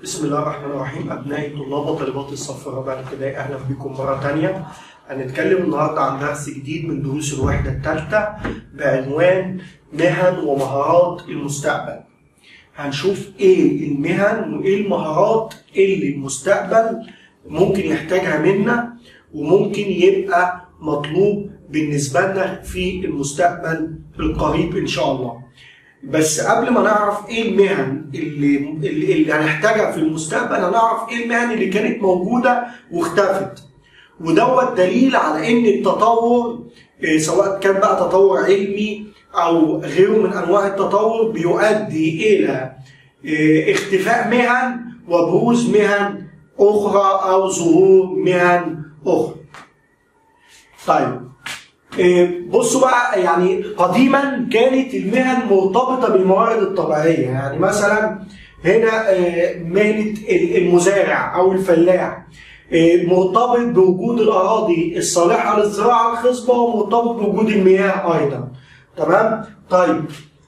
بسم الله الرحمن الرحيم أبنائي طلاب وطالبات الصف الرابع الابتدائي أهلا بكم مرة تانية هنتكلم النهاردة عن درس جديد من دروس الوحدة الثالثة بعنوان مهن ومهارات المستقبل هنشوف إيه المهن وإيه المهارات اللي المستقبل ممكن يحتاجها منا وممكن يبقى مطلوب بالنسبة لنا في المستقبل القريب إن شاء الله بس قبل ما نعرف ايه المهن اللي اللي, اللي هنحتاجها في المستقبل هنعرف ايه المهن اللي كانت موجوده واختفت ودوت دليل على ان التطور إيه، سواء كان بقى تطور علمي او غيره من انواع التطور بيؤدي الى إيه، اختفاء مهن وبروز مهن اخرى او ظهور مهن اخرى. طيب إيه، بصوا بقى يعني قديما كانت المهن مرتبطه بالموارد الطبيعيه يعني مثلا هنا إيه، مهنه المزارع او الفلاح إيه، مرتبط بوجود الاراضي الصالحه للزراعه الخصبه ومرتبط بوجود المياه ايضا تمام طيب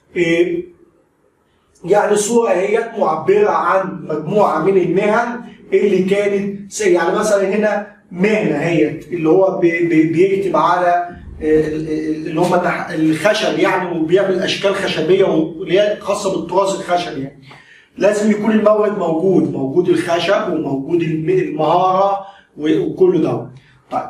يعني الصوره هي معبره عن مجموعه من المهن اللي كانت يعني مثلا هنا مهنه هي اللي هو بي- بي- بيكتب على اللي هم تح- الخشب يعني وبيعمل اشكال خشبيه واللي هي خاصه بالطراز الخشبي يعني لازم يكون المورد موجود موجود الخشب وموجود الم- المهاره وكل ده طيب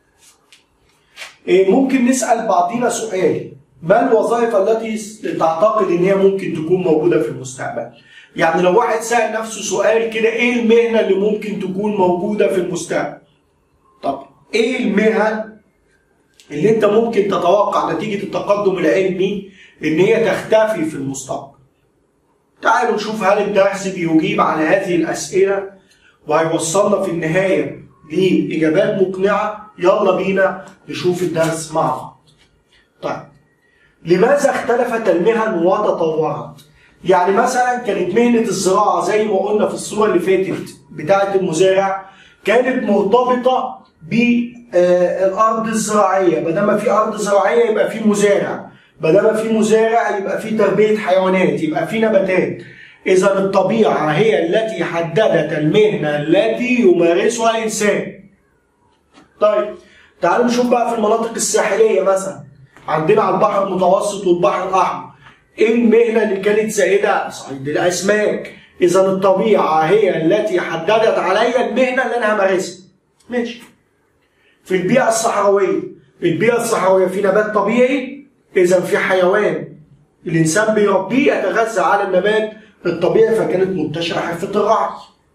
إيه، ممكن نسال بعضينا سؤال ما الوظائف التي تعتقد ان هي ممكن تكون موجوده في المستقبل يعني لو واحد سال نفسه سؤال كده ايه المهنه اللي ممكن تكون موجوده في المستقبل طب ايه المهن اللي انت ممكن تتوقع نتيجة التقدم العلمي ان هي تختفي في المستقبل تعالوا نشوف هل الدرس بيجيب على هذه الأسئلة وهيوصلنا في النهاية لإجابات مقنعة يلا بينا نشوف الدرس مع بعض طيب لماذا اختلفت المهن وتطورت يعني مثلا كانت مهنة الزراعة زي ما قلنا في الصورة اللي فاتت بتاعة المزارع كانت مرتبطة بالأرض الزراعية ما دام في أرض زراعية يبقى في مزارع ما دام في مزارع يبقى في تربية حيوانات يبقى في نباتات إذا الطبيعة هي التي حددت المهنة التي يمارسها الإنسان طيب تعالوا نشوف بقى في المناطق الساحلية مثلا عندنا على البحر المتوسط والبحر الأحمر إيه المهنة اللي كانت سائدة؟ صيد الأسماك إذا الطبيعة هي التي حددت علي المهنة اللي أنا همارسها ماشي في البيئة الصحراوية البيئة الصحراوية في نبات طبيعي إذا في حيوان الإنسان بيربيه يتغذى على النبات الطبيعي فكانت منتشرة حرفة الرعي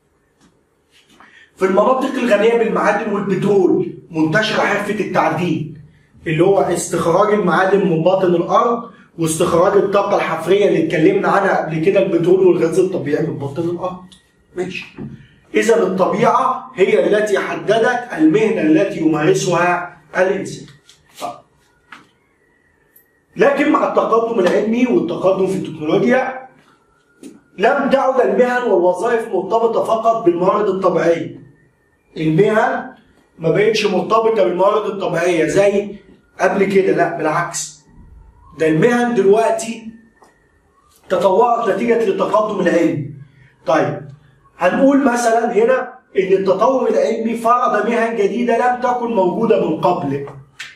في المناطق الغنية بالمعادن والبترول منتشرة حرفة التعدين اللي هو استخراج المعادن من باطن الأرض واستخراج الطاقة الحفرية اللي اتكلمنا عنها قبل كده البترول والغاز الطبيعي من باطن الأرض ماشي إذا الطبيعة هي التي حددت المهنة التي يمارسها الإنسان. طيب. لكن مع التقدم العلمي والتقدم في التكنولوجيا لم تعد المهن والوظائف مرتبطة فقط بالموارد الطبيعية. المهن ما بقتش مرتبطة بالموارد الطبيعية زي قبل كده لا بالعكس. ده المهن دلوقتي تطورت نتيجة للتقدم العلمي. طيب هنقول مثلا هنا ان التطور العلمي فرض مهن جديده لم تكن موجوده من قبل.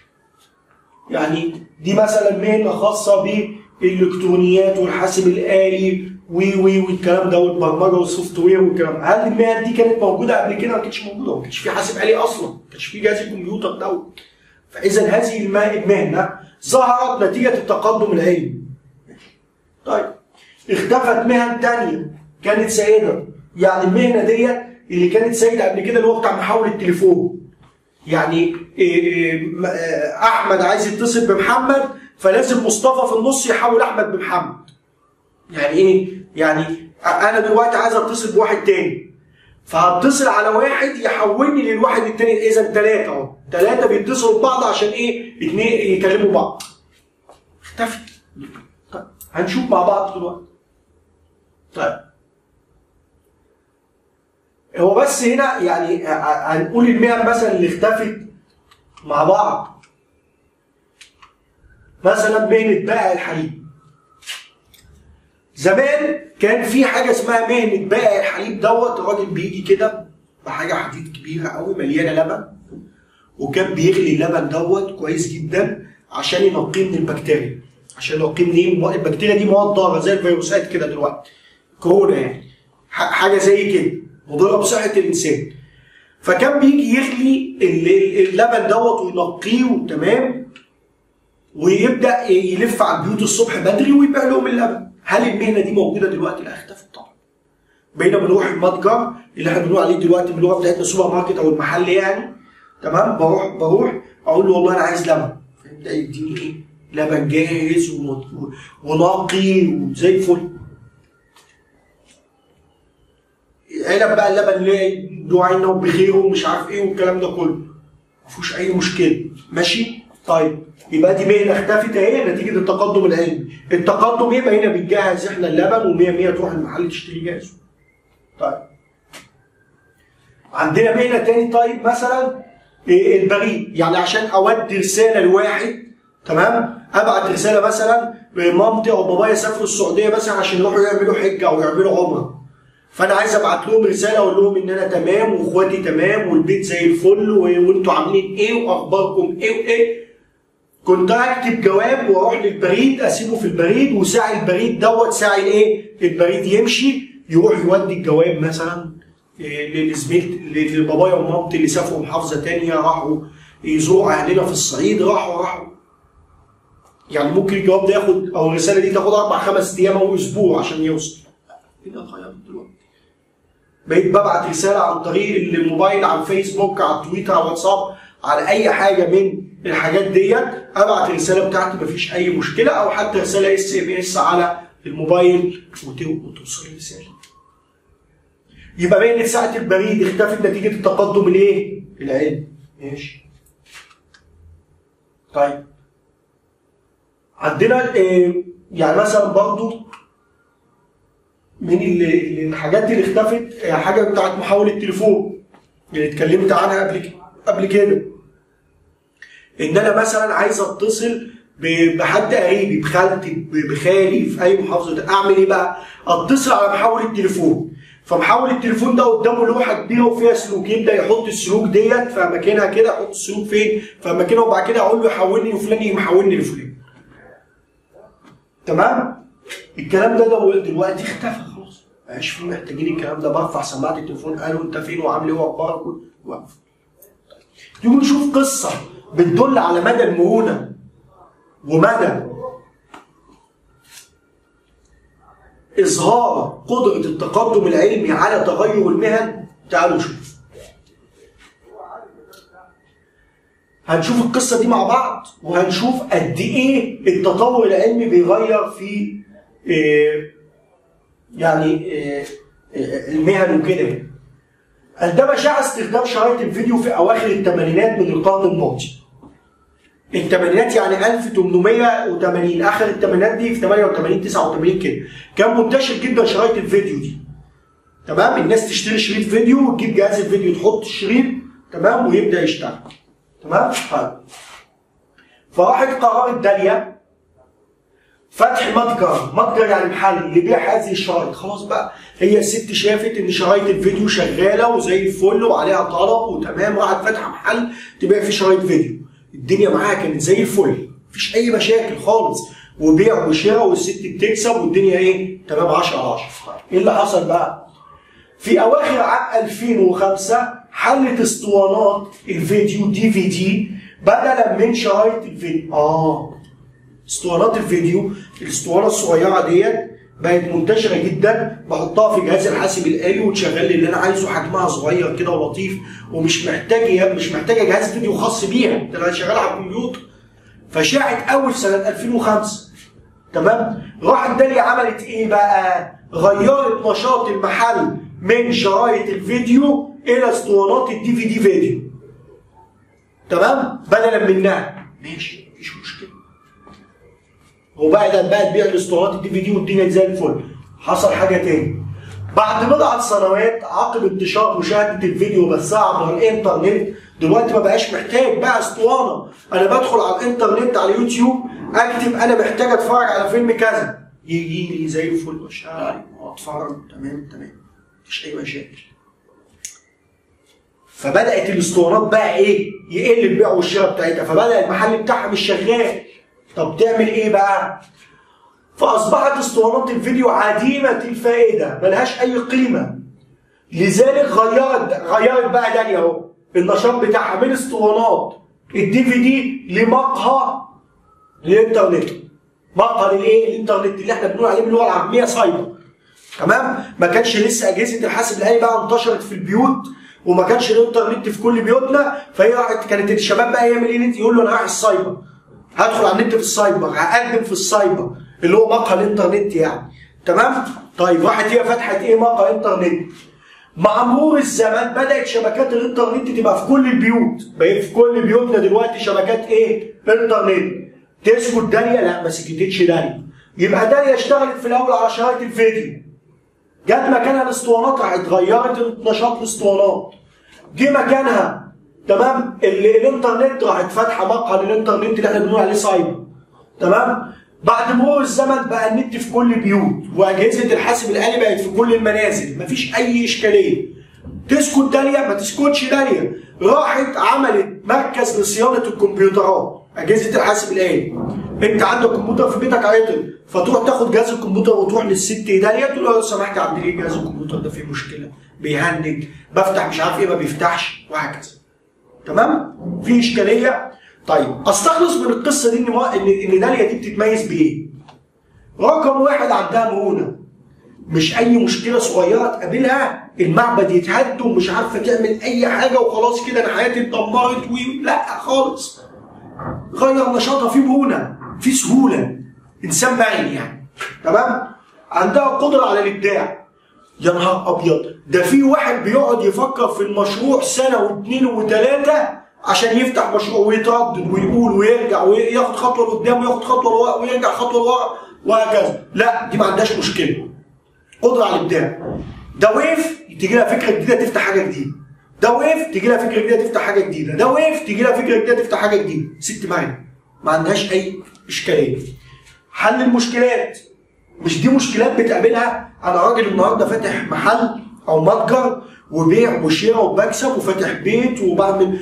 يعني دي مثلا مهنه خاصه بالالكترونيات والحاسب الالي وي وي والكلام ده والبرمجه والسوفت وير والكلام هل المهن دي كانت موجوده قبل كده؟ ما كانتش موجوده ما كانش في حاسب آلي اصلا ما كانش في جهاز الكمبيوتر دوت. فاذا هذه الم- المهنه ظهرت نتيجه التقدم العلمي. طيب اختفت مهن تانية كانت سائده يعني المهنه ديت اللي كانت سائده قبل كده اللي هو بتاع محول التليفون يعني إيه إيه م- آه، احمد عايز يتصل بمحمد فلازم مصطفى في النص يحول احمد بمحمد يعني ايه يعني انا دلوقتي عايز اتصل بواحد تاني فهتصل على واحد يحولني للواحد التاني اذا ثلاثه اهو ثلاثه بيتصلوا ببعض عشان ايه اتنين يكلموا بعض اختفت طيب هنشوف مع بعض دلوقتي طيب هو بس هنا يعني ه- هنقول المهن مثلا اللي اختفت مع بعض مثلا مهنة بائع الحليب زمان كان في حاجه اسمها مهنه بائع الحليب دوت الراجل بيجي كده بحاجه حديد كبيره قوي مليانه لبن وكان بيغلي اللبن دوت كويس جدا عشان ينقيه من البكتيريا عشان ينقيه من ايه؟ البكتيريا دي مواد ضاره زي الفيروسات كده دلوقتي كورونا يعني ح- حاجه زي كده مضره بصحه الانسان فكان بيجي يغلي ال- ال- اللبن دوت وينقيه تمام ويبدا يلف على البيوت الصبح بدري ويبيع لهم اللبن هل المهنه دي موجوده دلوقتي لا اختفت طبعا بقينا بنروح المتجر اللي احنا بنقول عليه دلوقتي باللغه بتاعتنا السوبر ماركت او المحل يعني تمام بروح بروح اقول له والله انا عايز لبن فيبدا يديني ايه لبن جاهز ومط- ونقي وزي الفل علب بقى اللبن اللي دعينا وبخير ومش عارف ايه والكلام ده كله ما فيهوش اي مشكله ماشي طيب يبقى دي مهنه اختفت اهي نتيجه التقدم العلمي التقدم ايه بقينا بنجهز احنا اللبن و100 100 تروح المحل تشتري جاهز طيب عندنا مهنه تاني طيب مثلا إيه البريد يعني عشان اودي رساله لواحد تمام ابعت رساله مثلا مامتي او بابايا سافروا السعوديه مثلا عشان يروحوا يعملوا حجه او يعملوا عمره فانا عايز ابعت لهم رساله اقول لهم ان انا تمام واخواتي تمام والبيت زي الفل و- وانتوا عاملين ايه واخباركم ايه وايه كنت اكتب جواب واروح للبريد اسيبه في البريد وساعي البريد دوت ساعي الايه البريد يمشي يروح يودي الجواب مثلا إيه، للزميل لبابايا ومامتي اللي سافروا محافظه تانية راحوا يزوروا اهلنا في الصعيد راحوا راحوا يعني ممكن الجواب ده ياخد او الرساله دي تاخد اربع خمس ايام او اسبوع عشان يوصل ايه ده اتغيرت دلوقتي بقيت ببعت رساله عن طريق الموبايل على الفيسبوك على التويتر على الواتساب على اي حاجه من الحاجات ديت ابعت الرساله بتاعتي مفيش اي مشكله او حتى رساله اس ام اس على الموبايل وت- وتوصل الرساله يبقى بين ساعه البريد اختفت نتيجه التقدم الايه؟ العلمي ماشي طيب عندنا آه، يعني مثلا برضو من ال- الحاجات اللي اختفت آه، حاجه بتاعت محول التليفون اللي اتكلمت عنها قبل ك- قبل كده ان انا مثلا عايز اتصل ب- بحد قريبي بخالتي ب- بخالي في اي محافظه ده. اعمل ايه بقى؟ اتصل على محول التليفون فمحول التليفون ده قدامه لوحه كبيره وفيها سلوك يبدا يحط السلوك ديت في اماكنها كده يحط السلوك فين؟ في اماكنها وبعد كده اقول له حولني لفلان يقوم محولني لفلان. تمام؟ الكلام ده دو- دلوقتي اختفى خلاص مبقاش في محتاجين الكلام ده برفع سماعه التليفون قالوا انت فين وعامل ايه واخبارك واقف تيجي نشوف قصه بتدل على مدى المرونه ومدى اظهار قدره التقدم العلمي على تغير المهن تعالوا نشوف هنشوف القصه دي مع بعض وهنشوف قد ايه التطور العلمي بيغير في إيه، يعني إيه، إيه، المهن وكده يعني. عندما شاع استخدام شرايط الفيديو في اواخر الثمانينات من القرن الماضي الثمانينات يعني 1880 اخر الثمانينات دي في 88 89 كده كان منتشر جدا شرايط الفيديو دي تمام الناس تشتري شريط فيديو وتجيب جهاز الفيديو تحط الشريط تمام ويبدا يشتغل تمام طيب فراحت قررت داليا فتح متجر متجر يعني محل يبيع هذه الشرايط خلاص بقى هي الست شافت ان شرايط الفيديو شغاله وزي الفل وعليها طلب وتمام راحت فاتحه محل تبيع فيه شرايط فيديو الدنيا معاها كانت زي الفل مفيش اي مشاكل خالص وبيع وشراء والست بتكسب والدنيا ايه تمام 10 على 10 ايه اللي حصل بقى في اواخر عام 2005 حلت اسطوانات الفيديو دي في دي بدلا من شرايط الفيديو اه اسطوانات الفيديو الاسطوانه الصغيره ديت بقت منتشره جدا بحطها في جهاز الحاسب الالي وتشغل لي اللي انا عايزه حجمها صغير كده ولطيف ومش محتاجه مش محتاجه جهاز فيديو خاص بيها ده انا شغال على الكمبيوتر فشاعت قوي في سنه 2005 تمام راحت داليا عملت ايه بقى غيرت نشاط المحل من شرايط الفيديو الى اسطوانات الدي في دي فيديو تمام بدلا منها ماشي مفيش مشكله وبعد بقى تبيع الاسطوانات الدي في دي والدنيا زي الفل حصل حاجه تاني بعد بضعة سنوات عقب انتشار مشاهدة الفيديو وبثها عبر الانترنت دلوقتي ما بقاش محتاج بقى اسطوانة انا بدخل على الانترنت على يوتيوب اكتب انا محتاج اتفرج على فيلم كذا يجي لي زي الفل واشتغل واتفرج تمام تمام مفيش اي مشاكل فبدات الاسطوانات بقى ايه يقل البيع والشراء بتاعتها فبدا المحل بتاعها مش شغال طب تعمل ايه بقى فاصبحت اسطوانات الفيديو عديمه الفائده ملهاش اي قيمه لذلك غيرت غيرت بقى دانيا اهو النشاط بتاعها من اسطوانات الدي في دي لمقهى للانترنت مقهى للايه؟ الانترنت اللي احنا بنقول عليه باللغه العاميه سايبر تمام؟ ما كانش لسه اجهزه الحاسب الالي بقى انتشرت في البيوت وما كانش الانترنت في كل بيوتنا فهي راحت كانت الشباب بقى يعمل ايه؟ يقول له انا رايح السايبر هدخل على النت في السايبر هقدم في السايبر اللي هو مقهى الانترنت يعني تمام؟ طيب راحت هي فتحت ايه مقهى انترنت مع مرور الزمن بدات شبكات الانترنت تبقى في كل البيوت بقى في كل بيوتنا دلوقتي شبكات ايه انترنت تسكت داليا لا ما سكتتش داليا يبقى داليا اشتغلت في الاول على شرايط الفيديو جت مكانها الاسطوانات راحت غيرت نشاط الاسطوانات جه مكانها تمام الانترنت راحت فاتحه مقهى للانترنت اللي احنا بنقول عليه سايبر تمام بعد مرور الزمن بقى النت في كل بيوت واجهزه الحاسب الالي بقت في كل المنازل مفيش اي اشكاليه تسكت داليا ما تسكتش داليا راحت عملت مركز لصيانه الكمبيوترات اجهزه الحاسب الالي انت عندك كمبيوتر في بيتك عطل فتروح تاخد جهاز الكمبيوتر وتروح للست داليا تقول له لو سمحت يا عبد جهاز الكمبيوتر ده فيه مشكله بيهنج بفتح مش عارف ايه ما بيفتحش وهكذا تمام في اشكاليه طيب استخلص من القصه دي ان ان ان داليا دي بتتميز بايه؟ رقم واحد عندها مرونه مش اي مشكله صغيره تقابلها المعبد يتهد ومش عارفه تعمل اي حاجه وخلاص كده انا حياتي اتدمرت و لا خالص غير نشاطها في مرونه في سهوله انسان مرن يعني تمام عندها قدره على الابداع يا نهار ابيض ده في واحد بيقعد يفكر في المشروع سنه واثنين وثلاثه عشان يفتح مشروع ويتردد ويقول ويرجع وياخد خطوه لقدام وياخد خطوه لورا ويرجع خطوه لورا وهكذا لا دي ما عندهاش مشكله قدره على الابداع ده ويف تيجي لها فكره جديده تفتح حاجه جديده ده ويف تيجي لها فكره جديده تفتح حاجه جديده ده ويف تيجي لها فكره جديده تفتح حاجه جديده ست مرنه ما عندهاش اي اشكاليه حل المشكلات مش دي مشكلات بتقابلها انا راجل النهارده فاتح محل او متجر وبيع وشراء وبكسب وفاتح بيت وبعمل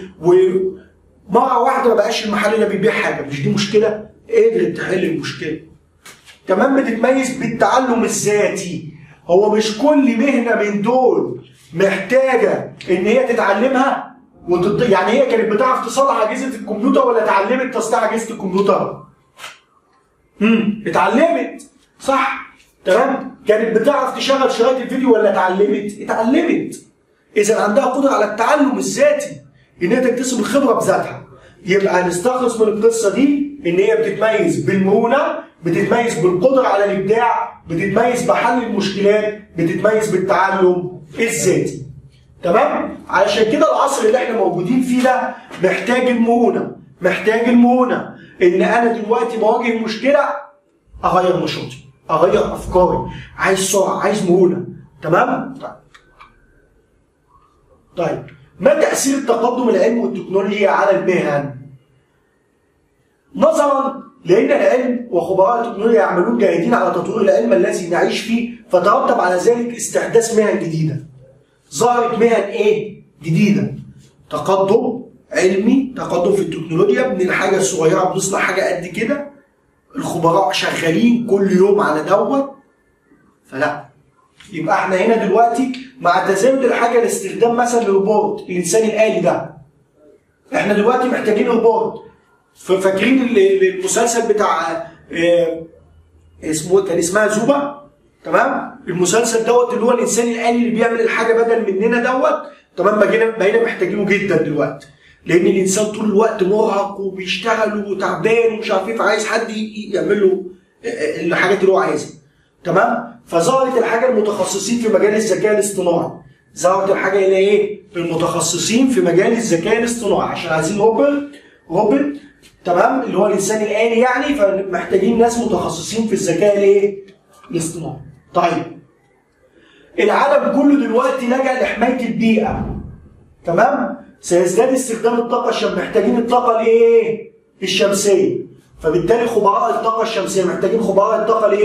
ومره واحده ما بقاش المحل ده بيبيع حاجه مش دي مشكله قدرت تحل المشكله كمان بتتميز بالتعلم الذاتي هو مش كل مهنه من دول محتاجه ان هي تتعلمها وتط... يعني هي كانت بتعرف تصلح اجهزه الكمبيوتر ولا اتعلمت تصليح اجهزه الكمبيوتر؟ امم اتعلمت صح تمام كانت بتعرف تشغل شرايط الفيديو ولا اتعلمت؟ اتعلمت اذا عندها قدره على التعلم الذاتي ان هي تكتسب الخبره بذاتها يبقى هنستخلص من القصه دي ان هي بتتميز بالمرونه بتتميز بالقدره على الابداع بتتميز بحل المشكلات بتتميز بالتعلم الذاتي تمام علشان كده العصر اللي احنا موجودين فيه ده محتاج المرونه محتاج المرونه ان انا دلوقتي بواجه مشكله اغير نشاطي اغير افكاري عايز سرعه عايز مرونه تمام طيب طيب ما تاثير التقدم العلمي والتكنولوجيا على المهن نظرا لان العلم وخبراء التكنولوجيا يعملون جاهدين على تطوير العلم الذي نعيش فيه فترتب على ذلك استحداث مهن جديده ظهرت مهن ايه جديده تقدم علمي تقدم في التكنولوجيا من الحاجه الصغيره بنصنع حاجه قد كده الخبراء شغالين كل يوم على دوت فلا يبقى احنا هنا دلوقتي مع تزايد الحاجه لاستخدام مثلا الروبوت الانسان الالي ده احنا دلوقتي محتاجين روبوت فاكرين المسلسل بتاع اه اسمه كان اسمها زوبا تمام المسلسل دوت اللي هو الانسان الالي اللي بيعمل الحاجه بدل مننا دوت تمام بقينا بقينا محتاجينه جدا دلوقتي لان الانسان طول الوقت مرهق وبيشتغل وتعبان ومش عارف ايه فعايز حد يعمل له الحاجات اللي هو عايزها تمام فظهرت الحاجه المتخصصين في مجال الذكاء الاصطناعي ظهرت الحاجه اللي ايه المتخصصين في مجال الذكاء الاصطناعي عشان عايزين روبوت روبوت تمام اللي هو الانسان الالي يعني فمحتاجين ناس متخصصين في الذكاء الايه الاصطناعي طيب العالم كله دلوقتي لجأ لحمايه البيئه تمام سيزداد استخدام الطاقه الشمسيه محتاجين الطاقه الايه الشمسيه فبالتالي خبراء الطاقه الشمسيه محتاجين خبراء الطاقه الايه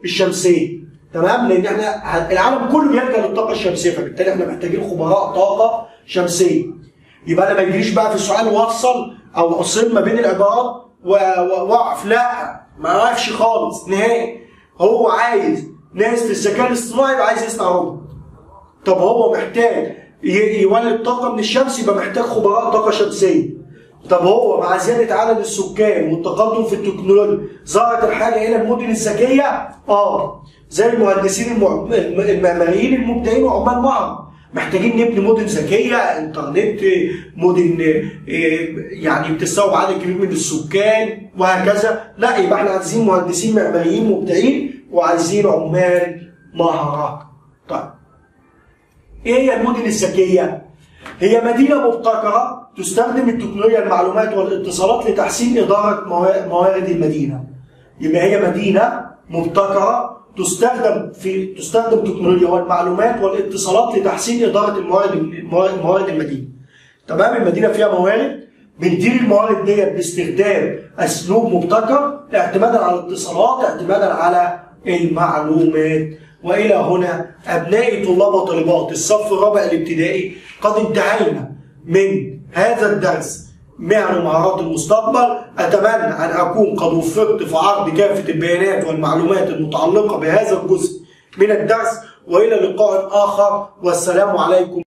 الشمسيه تمام لان احنا العالم كله بيلجا للطاقه الشمسيه فبالتالي احنا محتاجين خبراء طاقه شمسيه يبقى انا ما يجريش بقى في السؤال وصل او اصل ما بين العبارات واقف لا ما وقفش خالص نهائي هو عايز ناس في الذكاء الاصطناعي يبقى عايز يصنع روبوت طب هو محتاج يولد طاقه من الشمس يبقى محتاج خبراء طاقه شمسيه طب هو مع زياده عدد السكان والتقدم في التكنولوجيا ظهرت الحاجه الى المدن الذكيه اه زي المهندسين المعماريين المبدعين وعمال معهم محتاجين نبني مدن ذكيه انترنت مدن يعني بتستوعب عدد كبير من السكان وهكذا لا يبقى احنا عايزين مهندسين معماريين مبدعين وعايزين عمال مهره طيب ايه هي المدن الذكيه هي مدينه مبتكره تستخدم التكنولوجيا المعلومات والاتصالات لتحسين اداره موارد المدينه يبقى هي مدينه مبتكره تستخدم في تستخدم تكنولوجيا والمعلومات والاتصالات لتحسين اداره الموارد موارد المدينه. تمام المدينه فيها موارد بندير الموارد ديت باستخدام اسلوب مبتكر اعتمادا على الاتصالات اعتمادا على المعلومات والى هنا ابنائي طلاب وطالبات الصف الرابع الابتدائي قد انتهينا من هذا الدرس مهن ومهارات المستقبل أتمنى أن أكون قد وفقت في عرض كافة البيانات والمعلومات المتعلقة بهذا الجزء من الدرس وإلى لقاء آخر والسلام عليكم